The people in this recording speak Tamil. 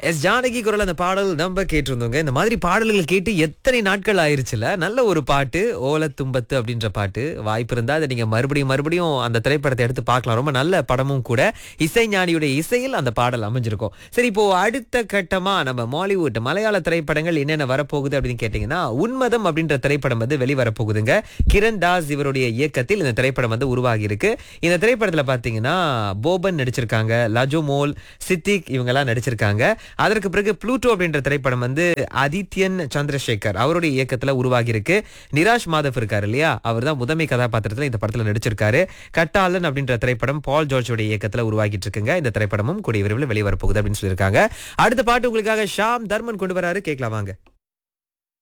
எஸ் ஜானகி குரல் அந்த பாடல் நம்ம கேட்டிருந்தோங்க இந்த மாதிரி பாடல்கள் கேட்டு எத்தனை நாட்கள் ஆயிருச்சுல நல்ல ஒரு பாட்டு ஓல தும்பத்து அப்படின்ற பாட்டு வாய்ப்பு இருந்தா அதை நீங்க மறுபடியும் மறுபடியும் அந்த திரைப்படத்தை எடுத்து பார்க்கலாம் ரொம்ப நல்ல படமும் கூட இசைஞானியுடைய இசையில் அந்த பாடல் அமைஞ்சிருக்கும் சரி இப்போ அடுத்த கட்டமா நம்ம மாலிவுட் மலையாள திரைப்படங்கள் என்னென்ன வரப்போகுது அப்படின்னு கேட்டீங்கன்னா உன்மதம் அப்படின்ற திரைப்படம் வந்து வெளிவரப்போகுதுங்க கிரண் தாஸ் இவருடைய இயக்கத்தில் இந்த திரைப்படம் வந்து உருவாகி இருக்கு இந்த திரைப்படத்துல பாத்தீங்கன்னா போபன் நடிச்சிருக்காங்க லஜோ மோல் சித்திக் இவங்க எல்லாம் நடிச்சிருக்காங்க அதற்கு பிறகு ப்ளூட்டோ அப்படின்ற திரைப்படம் வந்து ஆதித்யன் சந்திரசேகர் அவருடைய இயக்கத்துல உருவாகி இருக்கு நிராஷ் மாதவ் இருக்காரு இல்லையா அவர் தான் முதன்மை கதாபாத்திரத்துல இந்த படத்துல நடிச்சிருக்காரு கட்டாளன் அப்படின்ற திரைப்படம் பால் ஜார்ஜோட இயக்கத்துல உருவாகிட்டு இருக்குங்க இந்த திரைப்படமும் கூடிய விரைவில் வெளிவரப்போகுது அப்படின்னு சொல்லியிருக்காங்க அடுத்த பாட்டு உங்களுக்காக ஷாம் தர்மன் கொண்டு வராரு கேட்கலாம் வாங்க